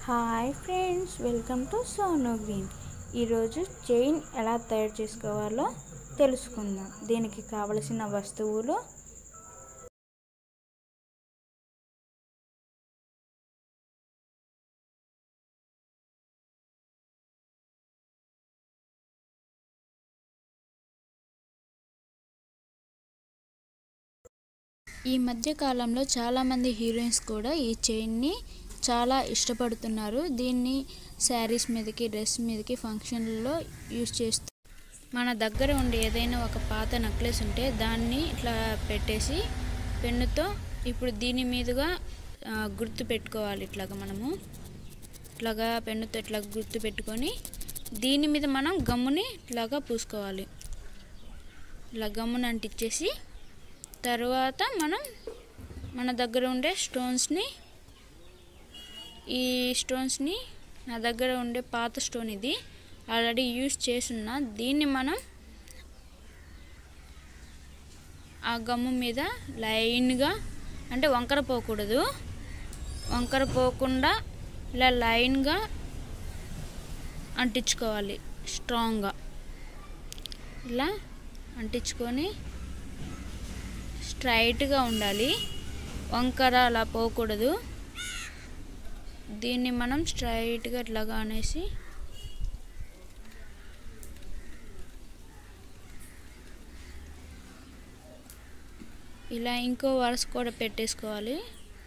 hi friends welcome to Sono Green ఈరోజు chain ఎలా తయారు చేసుకోవాలో తెలుసుకుందాం దీనికి కావలసిన వస్తువులు ఈ మధ్య కాలంలో చాలామంది హీరోయిన్స్ కూడా ఈ చైన్ని చాలా ఇష్టపడుతున్నారు దీన్ని శారీస్ మీదకి డ్రెస్ మీదకి ఫంక్షన్లలో యూజ్ చేస్తూ మన దగ్గర ఉండే ఏదైనా ఒక పాత నెక్లెస్ ఉంటే దాన్ని ఇట్లా పెట్టేసి పెన్నుతో ఇప్పుడు దీని మీదుగా ఆ, గుర్తు పెట్టుకోవాలి ఇట్లాగా మనము ఇట్లాగా పెన్నుతో ఇట్లా గుర్తు పెట్టుకొని దీని మీద మనం గమ్ముని ఇట్లాగా పూసుకోవాలి ఇలా గమ్ముని అంటించేసి తర్వాత మనం మన దగ్గర ఉండే స్టోన్స్ని ఈ స్టోన్స్ని నా దగ్గర ఉండే పాత స్టోన్ ఇది ఆల్రెడీ యూజ్ చేసున్న దీన్ని మనం ఆ గమ్ము మీద లైన్గా అంటే వంకర పోకూడదు వంకర పోకుండా ఇలా లైన్గా అంటించుకోవాలి స్ట్రాంగ్గా ఇలా అంటించుకొని స్ట్రైట్గా ఉండాలి వంకర అలా పోకూడదు దీన్ని మనం స్ట్రైట్గా ఇట్లాగా అనేసి ఇలా ఇంకో వరుస కూడా పెట్టేసుకోవాలి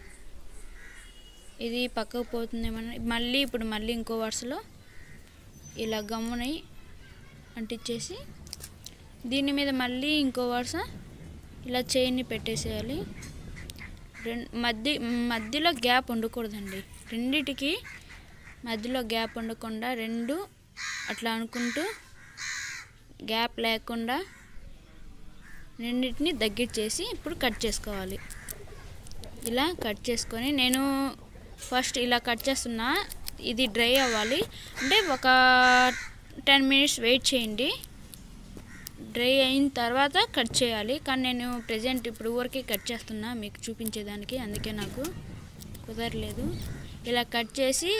ఇది పక్కకు పోతుందేమన్నా మళ్ళీ ఇప్పుడు మళ్ళీ ఇంకో వరుసలో ఇలా గమ్ముని అంటించేసి దీని మీద మళ్ళీ ఇంకో వరుస ఇలా చైన్ని పెట్టేసేయాలి రెం మధ్య మధ్యలో గ్యాప్ ఉండకూడదండి రెండిటికి మధ్యలో గ్యాప్ ఉండకుండా రెండు అట్లా అనుకుంటూ గ్యాప్ లేకుండా రెండింటిని దగ్గర చేసి ఇప్పుడు కట్ చేసుకోవాలి ఇలా కట్ చేసుకొని నేను ఫస్ట్ ఇలా కట్ చేస్తున్నా ఇది డ్రై అవ్వాలి అంటే ఒక టెన్ మినిట్స్ వెయిట్ చేయండి డ్రై అయిన తర్వాత కట్ చేయాలి కానీ నేను ప్రజెంట్ ఇప్పుడు ఊరికే కట్ చేస్తున్నా మీకు చూపించేదానికి అందుకే నాకు కుదరలేదు ఇలా కట్ చేసి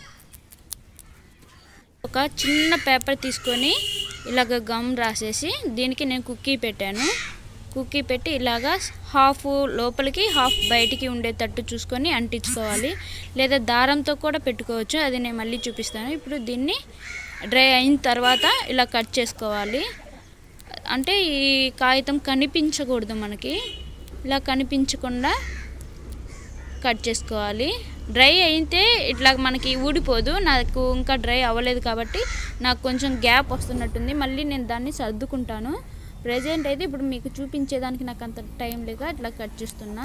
ఒక చిన్న పేపర్ తీసుకొని ఇలాగ గమ్ రాసేసి దీనికి నేను కుక్కీ పెట్టాను కుక్కీ పెట్టి ఇలాగా హాఫ్ లోపలికి హాఫ్ బయటికి ఉండేటట్టు చూసుకొని అంటించుకోవాలి లేదా దారంతో కూడా పెట్టుకోవచ్చు అది నేను మళ్ళీ చూపిస్తాను ఇప్పుడు దీన్ని డ్రై అయిన తర్వాత ఇలా కట్ చేసుకోవాలి అంటే ఈ కాగితం కనిపించకూడదు మనకి ఇలా కనిపించకుండా కట్ చేసుకోవాలి డ్రై అయితే ఇట్లా మనకి ఊడిపోదు నాకు ఇంకా డ్రై అవ్వలేదు కాబట్టి నాకు కొంచెం గ్యాప్ వస్తున్నట్టుంది మళ్ళీ నేను దాన్ని సర్దుకుంటాను ప్రజెంట్ అయితే ఇప్పుడు మీకు చూపించేదానికి నాకు అంత టైం లేక ఇట్లా కట్ చేస్తున్నా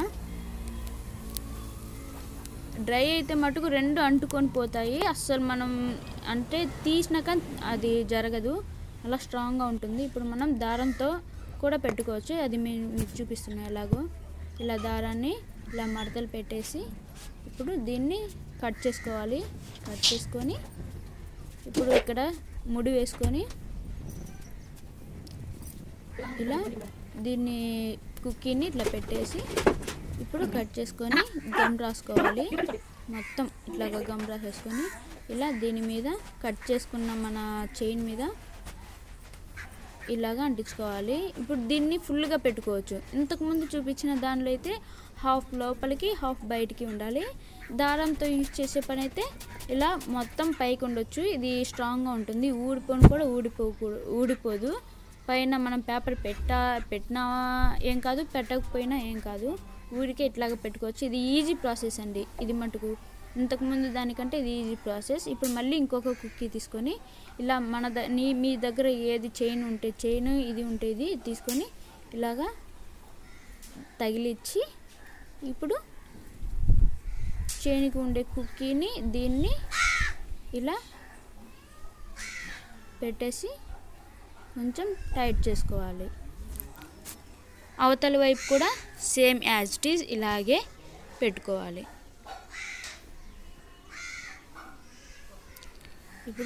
డ్రై అయితే మటుకు రెండు అంటుకొని పోతాయి అస్సలు మనం అంటే తీసినాక అది జరగదు అలా స్ట్రాంగ్గా ఉంటుంది ఇప్పుడు మనం దారంతో కూడా పెట్టుకోవచ్చు అది మీ- మీకు చూపిస్తున్నా ఎలాగో ఇలా దారాన్ని ఇలా మడతలు పెట్టేసి ఇప్పుడు దీన్ని కట్ చేసుకోవాలి కట్ చేసుకొని ఇప్పుడు ఇక్కడ ముడి వేసుకొని ఇలా దీన్ని కుక్కీని ఇట్లా పెట్టేసి ఇప్పుడు కట్ చేసుకొని గమ్ రాసుకోవాలి మొత్తం ఇట్లాగా గమ్ రాసేసుకొని ఇలా దీని మీద కట్ చేసుకున్న మన చైన్ మీద ఇలాగా అంటించుకోవాలి ఇప్పుడు దీన్ని ఫుల్గా పెట్టుకోవచ్చు ఇంతకుముందు చూపించిన దానిలో అయితే హాఫ్ లోపలికి హాఫ్ బయటికి ఉండాలి దారంతో యూజ్ చేసే పని అయితే ఇలా మొత్తం పైకి ఉండొచ్చు ఇది స్ట్రాంగ్గా ఉంటుంది ఊడిపోను కూడా ఊడిపోకూ ఊడిపోదు పైన మనం పేపర్ పెట్టా పెట్టినా ఏం కాదు పెట్టకపోయినా ఏం కాదు ఊరికే ఇట్లాగా పెట్టుకోవచ్చు ఇది ఈజీ ప్రాసెస్ అండి ఇది మటుకు ఇంతకుముందు దానికంటే ఇది ఈజీ ప్రాసెస్ ఇప్పుడు మళ్ళీ ఇంకొక కుక్కీ తీసుకొని ఇలా మన ద నీ మీ దగ్గర ఏది చైన్ ఉంటే చైన్ ఇది ఉంటే ఇది తీసుకొని ఇలాగా తగిలిచ్చి ఇప్పుడు చైన్కి ఉండే కుక్కీని దీన్ని ఇలా పెట్టేసి కొంచెం టైట్ చేసుకోవాలి అవతల వైపు కూడా సేమ్ యాజ్ ఇట్ ఈజ్ ఇలాగే పెట్టుకోవాలి ఇప్పుడు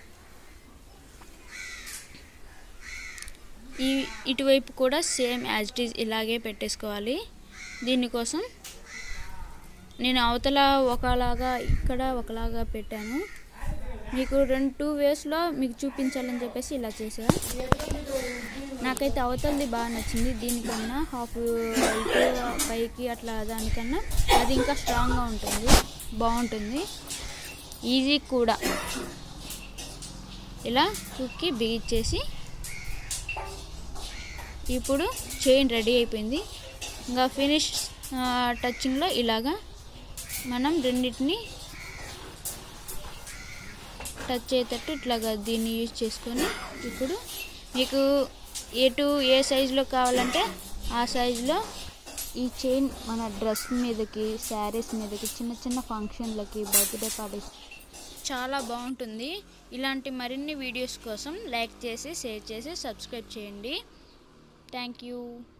ఈ ఇటువైపు కూడా సేమ్ యాజ్ ఇట్ ఈజ్ ఇలాగే పెట్టేసుకోవాలి దీనికోసం నేను అవతల ఒకలాగా ఇక్కడ ఒకలాగా పెట్టాను మీకు రెండు టూ వేస్లో మీకు చూపించాలని చెప్పేసి ఇలా చేసా నాకైతే అవతలది బాగా నచ్చింది దీనికన్నా హాఫ్ ఇటు పైకి అట్లా దానికన్నా అది ఇంకా స్ట్రాంగ్గా ఉంటుంది బాగుంటుంది ఈజీ కూడా ఇలా కుక్కి బిగిచ్చేసి ఇప్పుడు చైన్ రెడీ అయిపోయింది ఇంకా ఫినిష్ టచింగ్లో ఇలాగా మనం రెండింటిని టచ్ అయ్యేటట్టు ఇట్లాగా దీన్ని యూజ్ చేసుకొని ఇప్పుడు మీకు ఎటు ఏ సైజులో కావాలంటే ఆ సైజులో ఈ చైన్ మన డ్రెస్ మీదకి శారీస్ మీదకి చిన్న చిన్న ఫంక్షన్లకి బర్త్డే పార్టీస్ చాలా బాగుంటుంది ఇలాంటి మరిన్ని వీడియోస్ కోసం లైక్ చేసి షేర్ చేసి సబ్స్క్రైబ్ చేయండి థ్యాంక్ యూ